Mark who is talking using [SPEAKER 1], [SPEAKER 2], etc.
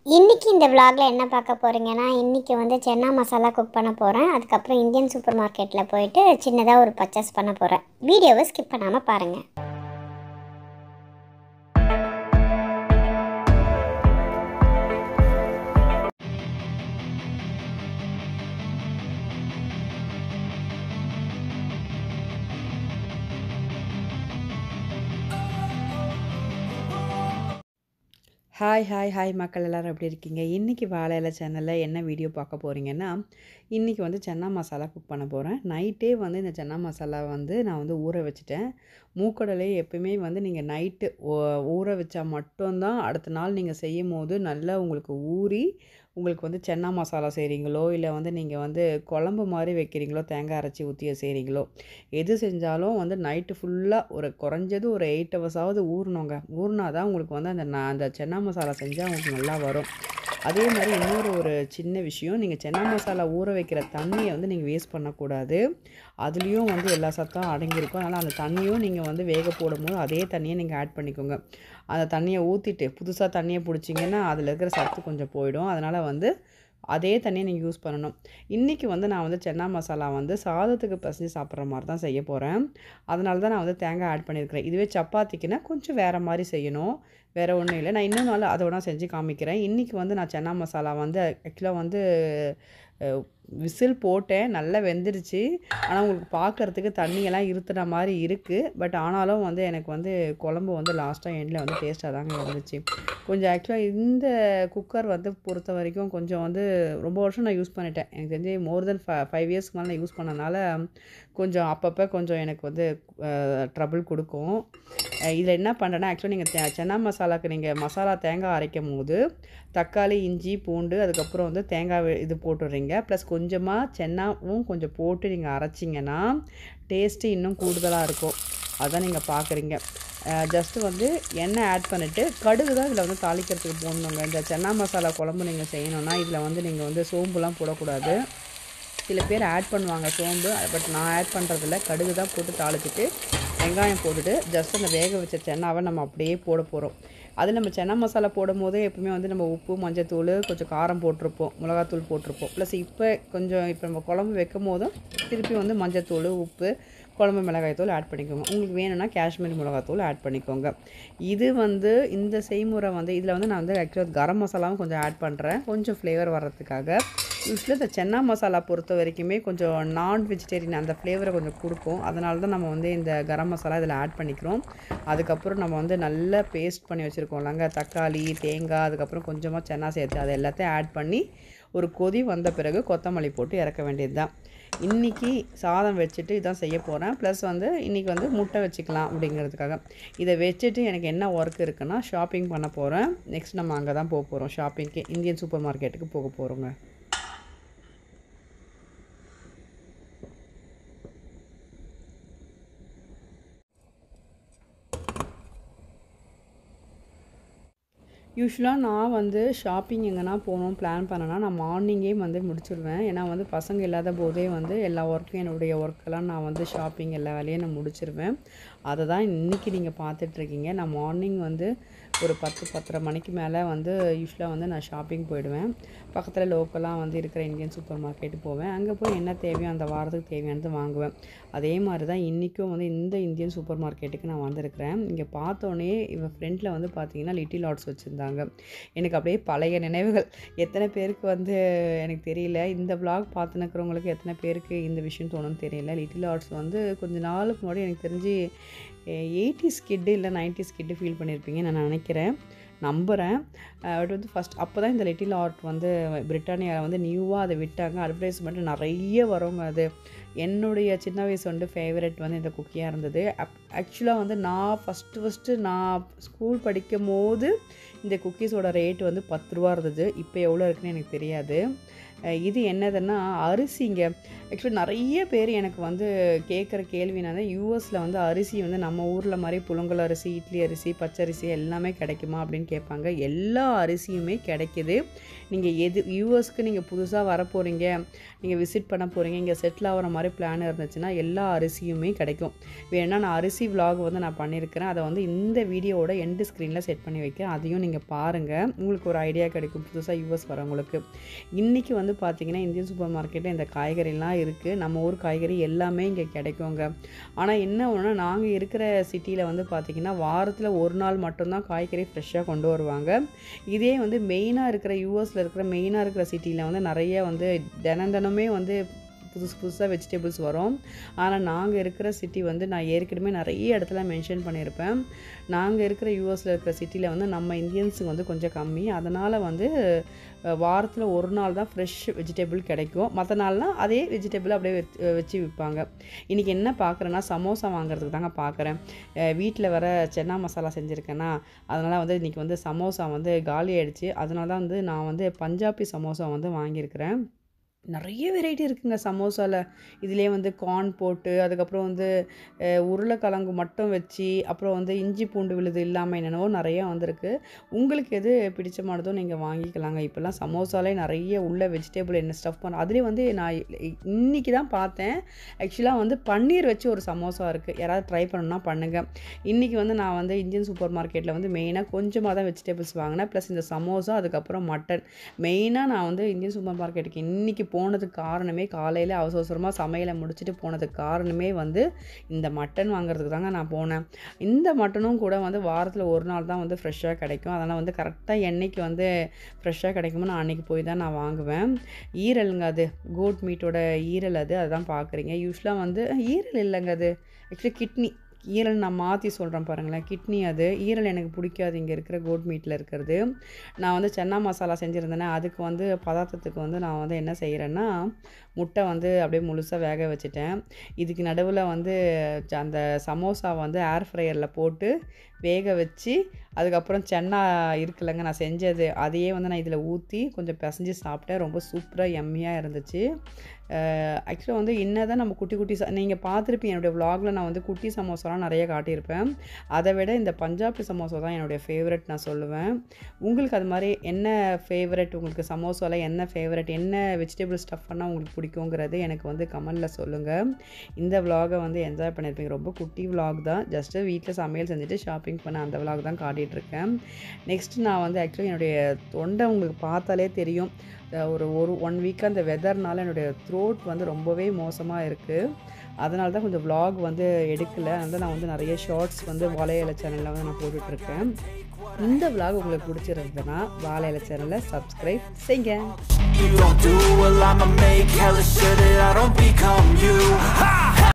[SPEAKER 1] இன்றைக்கி இந்த விலாகில் என்ன பார்க்க போகிறீங்கன்னா இன்றைக்கி வந்து சென்னா மசாலா குக் பண்ண போகிறேன் அதுக்கப்புறம் இந்தியன் சூப்பர் மார்க்கெட்டில் போயிட்டு சின்னதாக ஒரு பர்ச்சேஸ் பண்ண போகிறேன் வீடியோவை ஸ்கிப் பண்ணாமல் பாருங்கள்
[SPEAKER 2] ஹாய் ஹாய் ஹாய் மக்கள் எல்லோரும் எப்படி இருக்கீங்க இன்றைக்கி வாழை இலை சேனலில் என்ன வீடியோ பார்க்க போகிறீங்கன்னா இன்றைக்கி வந்து சன்னா மசாலா குக் பண்ண போகிறேன் நைட்டே வந்து இந்த சன்னா மசாலா வந்து நான் வந்து ஊற வச்சுட்டேன் மூக்கடலை எப்பயுமே வந்து நீங்கள் நைட்டு ஊற வச்சா மட்டும்தான் அடுத்த நாள் நீங்கள் செய்யும் போது நல்லா உங்களுக்கு ஊறி உங்களுக்கு வந்து சென்னா மசாலா செய்கிறீங்களோ இல்லை வந்து நீங்கள் வந்து குழம்பு மாதிரி வைக்கிறீங்களோ தேங்காய் அரைச்சி ஊற்றி செய்கிறீங்களோ எது செஞ்சாலும் வந்து நைட்டு ஃபுல்லாக ஒரு குறைஞ்சது ஒரு எயிட் ஹவர்ஸாவது ஊறணுங்க ஊறினா தான் உங்களுக்கு வந்து அந்த நான் அந்த சென்னா மசாலா செஞ்சால் உங்களுக்கு நல்லா வரும் அதே மாதிரி இன்னொரு ஒரு சின்ன விஷயம் நீங்கள் சென்னா மசாலா ஊற வைக்கிற தண்ணியை வந்து நீங்கள் வேஸ்ட் பண்ணக்கூடாது அதுலேயும் வந்து எல்லா சத்தம் அடங்கியிருக்கும் அதனால் அந்த தண்ணியும் நீங்கள் வந்து வேக போடும்போது அதே தண்ணியை நீங்கள் ஆட் பண்ணிக்கோங்க அந்த தண்ணியை ஊற்றிட்டு புதுசாக தண்ணியை பிடிச்சிங்கன்னா அதில் இருக்கிற சத்து கொஞ்சம் போயிடும் அதனால் வந்து அதே தண்ணியை நீங்கள் யூஸ் பண்ணணும் இன்றைக்கி வந்து நான் வந்து சென்னா மசாலா வந்து சாதத்துக்கு பசஞ்சு சாப்பிட்ற மாதிரி தான் செய்ய போகிறேன் அதனால தான் நான் வந்து தேங்காய் ஆட் பண்ணியிருக்கிறேன் இதுவே சப்பாத்திக்குன்னா கொஞ்சம் வேறு மாதிரி செய்யணும் வேறு ஒன்றும் இல்லை நான் இன்னும் நாள் அதோட செஞ்சு காமிக்கிறேன் இன்றைக்கி வந்து நான் சென்னா மசாலா வந்து ஆக்சுவலாக வந்து விசில் போட்டேன் நல்லா வெந்துடுச்சு ஆனால் உங்களுக்கு பார்க்குறதுக்கு தண்ணியெல்லாம் இருத்துன மாதிரி இருக்குது பட் ஆனாலும் வந்து எனக்கு வந்து குழம்பு வந்து லாஸ்ட்டாக எண்டில் வந்து டேஸ்ட்டாக தாங்க இருந்துச்சு கொஞ்சம் ஆக்சுவலாக இந்த குக்கர் வந்து பொறுத்த வரைக்கும் கொஞ்சம் வந்து ரொம்ப வருஷம் நான் யூஸ் பண்ணிட்டேன் எனக்கு தெரிஞ்சு மோர் தென் ஃப ஃபைவ் இயர்ஸ்க்கு மேலே நான் யூஸ் பண்ணனால கொஞ்சம் அப்பப்போ கொஞ்சம் எனக்கு வந்து ட்ரபிள் கொடுக்கும் இதில் என்ன பண்ணுறேன்னா ஆக்சுவலாக நீங்கள் சென்னா மசாலாவுக்கு நீங்கள் மசாலா தேங்காய் அரைக்கும் போது தக்காளி இஞ்சி பூண்டு அதுக்கப்புறம் வந்து தேங்காய் இது போட்டுடுறீங்க ப்ளஸ் கொஞ்சமாக சென்னாவும் கொஞ்சம் போட்டு நீங்கள் அரைச்சிங்கன்னா டேஸ்ட்டு இன்னும் கூடுதலாக இருக்கும் அதான் நீங்கள் பார்க்குறீங்க ஜஸ்ட்டு வந்து எண்ணெய் ஆட் பண்ணிவிட்டு கடுகு தான் இதில் வந்து தாளிக்கிறதுக்கு போடணுங்க இந்த சென்னா மசாலா குழம்பு நீங்கள் செய்யணுன்னா இதில் வந்து நீங்கள் வந்து சோம்புலாம் போடக்கூடாது சில பேர் ஆட் பண்ணுவாங்க சோம்பு பட் நான் ஆட் பண்ணுறதில்ல கடுகு தான் போட்டு தாளிச்சிட்டு வெங்காயம் போட்டுட்டு ஜஸ்ட் அந்த வேக வச்ச சென்னாவை நம்ம அப்படியே போட போகிறோம் அது நம்ம சென்னா மசாலா போடும் போதே எப்பவுமே வந்து நம்ம உப்பு மஞ்சத்தூள் கொஞ்சம் காரம் போட்டிருப்போம் மிளகாத்தூள் போட்டிருப்போம் ப்ளஸ் இப்போ கொஞ்சம் இப்போ நம்ம குழம்பு வைக்கும் போதும் திருப்பி வந்து மஞ்சத்தூள் உப்பு குழம்பு மிளகாய்த்தூள் ஆட் பண்ணிக்கோங்க உங்களுக்கு வேணும்னா காஷ்மீரி மிளகாத்தூள் ஆட் பண்ணிக்கோங்க இது வந்து இந்த செய்முறை வந்து இதில் வந்து நான் வந்து ஆக்சுவலாக கரம் மசாலாவும் கொஞ்சம் ஆட் பண்ணுறேன் கொஞ்சம் ஃப்ளேவர் வர்றதுக்காக யூஸ்வலாக இந்த சென்னா மசாலா பொறுத்த வரைக்குமே கொஞ்சம் நான் வெஜிடேரியன் அந்த ஃப்ளேவரை கொஞ்சம் கொடுக்கும் அதனால தான் நம்ம வந்து இந்த கரம் மசாலா இதில் ஆட் பண்ணிக்கிறோம் அதுக்கப்புறம் நம்ம வந்து நல்லா பேஸ்ட் பண்ணி வச்சுருக்கோம்லங்க தக்காளி தேங்காய் அதுக்கப்புறம் கொஞ்சமாக சென்னா சேர்த்து அதை எல்லாத்தையும் ஆட் பண்ணி ஒரு கொதி வந்த பிறகு கொத்தமல்லி போட்டு இறக்க வேண்டியது தான் இன்றைக்கி சாதம் வச்சுட்டு இதான் செய்ய போகிறேன் ப்ளஸ் வந்து இன்றைக்கி வந்து முட்டை வச்சுக்கலாம் அப்படிங்கிறதுக்காக இதை வச்சுட்டு எனக்கு என்ன ஒர்க் இருக்குன்னா ஷாப்பிங் பண்ண போகிறேன் நெக்ஸ்ட் நம்ம அங்கே தான் போக போகிறோம் ஷாப்பிங்க்கு இந்தியன் சூப்பர் மார்க்கெட்டுக்கு போக போகிறோங்க யூஸ்வலாக நான் வந்து ஷாப்பிங் எங்கன்னா போகணும் பிளான் பண்ணேன்னா நான் மார்னிங்கே வந்து முடிச்சிடுவேன் ஏன்னா வந்து பசங்க இல்லாத போதே வந்து எல்லா ஒர்க்கும் என்னுடைய ஒர்க்கெல்லாம் நான் வந்து ஷாப்பிங் எல்லா வேலையும் நான் முடிச்சிருவேன் அதை தான் இன்றைக்கி நீங்கள் பார்த்துட்ருக்கீங்க நான் மார்னிங் வந்து ஒரு பத்து பத்தரை மணிக்கு மேலே வந்து யூஸ்வலாக வந்து நான் ஷாப்பிங் போயிடுவேன் பக்கத்தில் லோக்கலாக வந்து இருக்கிற இந்தியன் சூப்பர் மார்க்கெட்டு போவேன் அங்கே போய் என்ன தேவையோ அந்த வாரத்துக்கு தேவையானது வாங்குவேன் அதே மாதிரி தான் இன்றைக்கும் வந்து இந்த இந்தியன் சூப்பர் மார்க்கெட்டுக்கு நான் வந்திருக்கிறேன் இங்கே பார்த்தோன்னே இவன் ஃப்ரெண்டில் வந்து பார்த்தீங்கன்னா லிட்டில் ஆர்ட்ஸ் வச்சுருந்தாங்க எனக்கு அப்படியே பழைய நினைவுகள் எத்தனை பேருக்கு வந்து எனக்கு தெரியல இந்த விளாக் பார்த்துனுக்கிறவங்களுக்கு எத்தனை பேருக்கு இந்த விஷயம் தோணுன்னு தெரியல லிட்டில் ஆர்ட்ஸ் வந்து கொஞ்ச நாளுக்கு முன்னாடி எனக்கு தெரிஞ்சு எயிட்டிஸ் கிட்டு இல்லை நைன்டிஸ் கிட்டு ஃபீல் பண்ணியிருப்பீங்க நான் நினைக்கிறேன் நம்புகிறேன் பட் வந்து ஃபஸ்ட் அப்போ தான் இந்த லிட்டில் ஆர்ட் வந்து பிரிட்டானியாவில் வந்து நியூவாக அதை விட்டாங்க அட்வர்டைஸ்மெண்ட் நிறைய வருங்க அது என்னுடைய சின்ன வயசு வந்து ஃபேவரட் வந்து இந்த குக்கியாக இருந்தது அப் ஆக்சுவலாக வந்து நான் ஃபஸ்ட்டு ஃபஸ்ட்டு நான் ஸ்கூல் படிக்கும் போது இந்த குக்கீஸோட ரேட் வந்து பத்து ரூபா இருந்தது இப்போ எவ்வளோ இருக்குன்னு எனக்கு தெரியாது இது என்னதுன்னா அரிசிங்க ஆக்சுவலி நிறைய பேர் எனக்கு வந்து கேட்குற கேள்வி என்னன்னா யூஎஸில் வந்து அரிசி வந்து நம்ம ஊரில் மாதிரி புழுங்கல் அரிசி இட்லி அரிசி பச்சரிசி எல்லாமே கிடைக்குமா அப்படின்னு கேட்பாங்க எல்லா அரிசியுமே கிடைக்குது நீங்கள் எது யூஎஸ்க்கு நீங்கள் புதுசாக வர போகிறீங்க நீங்கள் விசிட் பண்ண போகிறீங்க இங்கே செட்டில் ஆகிற மாதிரி பிளான் இருந்துச்சுன்னா எல்லா அரிசியுமே கிடைக்கும் வேணால் நான் அரிசி vlog வந்து நான் பண்ணியிருக்கிறேன் அதை வந்து இந்த வீடியோவோட எண்டு ஸ்க்ரீனில் செட் பண்ணி வைக்கிறேன் அதையும் நீங்கள் பாருங்கள் உங்களுக்கு ஒரு ஐடியா கிடைக்கும் புதுசாக யூஎஸ் வரவங்களுக்கு இன்றைக்கி வந்து பார்த்தீங்கன்னா இந்தியன் சூப்பர் மார்க்கெட்டில் இந்த காய்கறிலாம் இருக்குது நம்ம ஊர் காய்கறி எல்லாமே இங்கே கிடைக்குங்க ஆனால் என்ன ஒன்றுனா நாங்கள் இருக்கிற சிட்டியில் வந்து பார்த்திங்கன்னா வாரத்தில் ஒரு நாள் மட்டும்தான் காய்கறி ஃப்ரெஷ்ஷாக கொண்டு வருவாங்க இதே வந்து மெயினாக இருக்கிற யூஎஸில் இருக்கிற மெயினாக இருக்கிற சிட்டியில் வந்து நிறைய வந்து தினம் தினமே வந்து புதுசு புதுசாக வெஜிடபிள்ஸ் வரும் ஆனால் நாங்கள் இருக்கிற சிட்டி வந்து நான் ஏற்கனவே நிறைய இடத்துல மென்ஷன் பண்ணியிருப்பேன் நாங்கள் இருக்கிற யூஎஸில் இருக்கிற சிட்டியில் வந்து நம்ம இந்தியன்ஸுக்கு வந்து கொஞ்சம் கம்மி அதனால் வந்து வாரத்தில் ஒரு நாள் தான் ஃப்ரெஷ் வெஜிடபிள் கிடைக்கும் மற்ற நாள்னால் அதே வெஜிடபிள் அப்படியே வச்சு வச்சு விற்பாங்க இன்றைக்கி என்ன பார்க்குறேன்னா சமோசா வாங்குறதுக்கு தாங்க பார்க்குறேன் வீட்டில் வர சென்னா மசாலா செஞ்சுருக்கேன்னா அதனால் வந்து இன்றைக்கி வந்து சமோசா வந்து காலி ஆயிடுச்சு அதனால தான் வந்து நான் வந்து பஞ்சாபி சமோசா வந்து வாங்கியிருக்கிறேன் நிறைய வெரைட்டி இருக்குங்க சமோசாவில் இதிலே வந்து கார்ன் போட்டு அதுக்கப்புறம் வந்து அஹ், உருளைக்கிழங்கு மட்டும் வச்சு அப்புறம் வந்து இஞ்சி பூண்டு விழுது இல்லாமல் என்னென்னவோ நிறையா வந்திருக்கு உங்களுக்கு எது பிடிச்சமானதோ நீங்கள் வாங்கிக்கலாங்க இப்போல்லாம் சமோசாலே நிறைய உள்ள வெஜிடபிள் என்ன ஸ்டஃப் பண்ண அதுலேயே வந்து நான் இ- இன்னைக்கு தான் பார்த்தேன் ஆக்சுவலாக வந்து பன்னீர் வச்சு ஒரு சமோசா இருக்குது யாராவது ட்ரை பண்ணணும்னா பண்ணுங்கள் இன்றைக்கி வந்து நான் வந்து இந்தியன் சூப்பர் மார்க்கெட்டில் வந்து மெயினாக கொஞ்சமாக தான் வெஜிடபிள்ஸ் வாங்கினேன் ப்ளஸ் இந்த சமோசா அதுக்கப்புறம் மட்டன் மெயினாக நான் வந்து இந்தியன் சூப்பர் மார்க்கெட்டுக்கு இன்றைக்கி போனதுக்கு காரணமே காலையில் அவசர அவசரமாக சமையலை முடிச்சுட்டு போனதுக்கு காரணமே வந்து இந்த மட்டன் வாங்குறதுக்கு தாங்க நான் போனேன் இந்த மட்டனும் கூட வந்து வாரத்தில் ஒரு நாள் தான் வந்து ஃப்ரெஷ்ஷாக கிடைக்கும் அதனால் வந்து கரெக்டாக என்னைக்கு வந்து ஃப்ரெஷ்ஷாக கிடைக்குமோ நான் அன்றைக்கி போய் தான் நான் வாங்குவேன் ஈரலுங்க அது கோட் மீட்டோட ஈரல் அது அதுதான் பார்க்குறீங்க யூஸ்வலாக வந்து ஈரல் இல்லைங்க அது ஆக்சுவலி கிட்னி ஈரல் நான் மாற்றி சொல்கிறேன் பாருங்களேன் கிட்னி அது ஈரல் எனக்கு பிடிக்காது இங்கே இருக்கிற கோட் மீட்டில் இருக்கிறது நான் வந்து சென்னா மசாலா செஞ்சுருந்தேனே அதுக்கு வந்து பதார்த்தத்துக்கு வந்து நான் வந்து என்ன செய்கிறேன்னா முட்டை வந்து அப்படியே முழுசாக வேக வச்சுட்டேன் இதுக்கு நடுவில் வந்து ச- அந்த சமோசா வந்து ஏர் ஃப்ரையரில் போட்டு வேக வச்சு அதுக்கப்புறம் சென்னா இருக்குல்லங்க நான் செஞ்சது அதையே வந்து நான் இதில் ஊற்றி கொஞ்சம் பிசைஞ்சு சாப்பிட்டேன் ரொம்ப சூப்பராக எம்மியாக இருந்துச்சு ஆக்சுவலாக வந்து என்ன தான் நம்ம குட்டி குட்டி நீங்கள் பார்த்துருப்பீங்க என்னுடைய vlogல நான் வந்து குட்டி சமோசாலாம் நிறைய காட்டியிருப்பேன் அதை விட இந்த பஞ்சாபி சமோசா தான் என்னுடைய ஃபேவரட் நான் சொல்லுவேன் உங்களுக்கு அது மாதிரி என்ன ஃபேவரட் உங்களுக்கு சமோசாவில் என்ன ஃபேவரட் என்ன வெஜிடபிள் ஸ்டஃப் பண்ணால் உங்களுக்கு பிடிக்குங்கிறது எனக்கு வந்து கமெண்டில் சொல்லுங்கள் இந்த vlog-அ வந்து என்ஜாய் பண்ணியிருப்பீங்க ரொம்ப குட்டி vlog தான் ஜஸ்ட்டு வீட்டில் சமையல் செஞ்சுட்டு ஷாப்பிங் பண்ண அந்த vlog தான் காட்டிகிட்டு இருக்கேன் நெக்ஸ்ட் நான் வந்து ஆக்சுவலி என்னுடைய தொண்டை உங்களுக்கு பார்த்தாலே தெரியும் அஹ் ஒரு ஒரு ஒன் வீக்காக அந்த வெதர்னால என்னுடைய த்ரோட் வந்து ரொம்பவே மோசமாக இருக்குது அதனால தான் கொஞ்சம் vlog வந்து எடுக்கலை அதனால நான் வந்து நிறைய ஷார்ட்ஸ் வந்து வாழையில சேனலில் வந்து நான் போட்டுட்ருக்கேன் இந்த vlog உங்களுக்கு பிடிச்சிருந்ததுன்னா வாழையில சேனலை சப்ஸ்கிரைப் செய்யுங்க
[SPEAKER 3] you don't do, well I'ma make hella sure that I don't become you. Ha!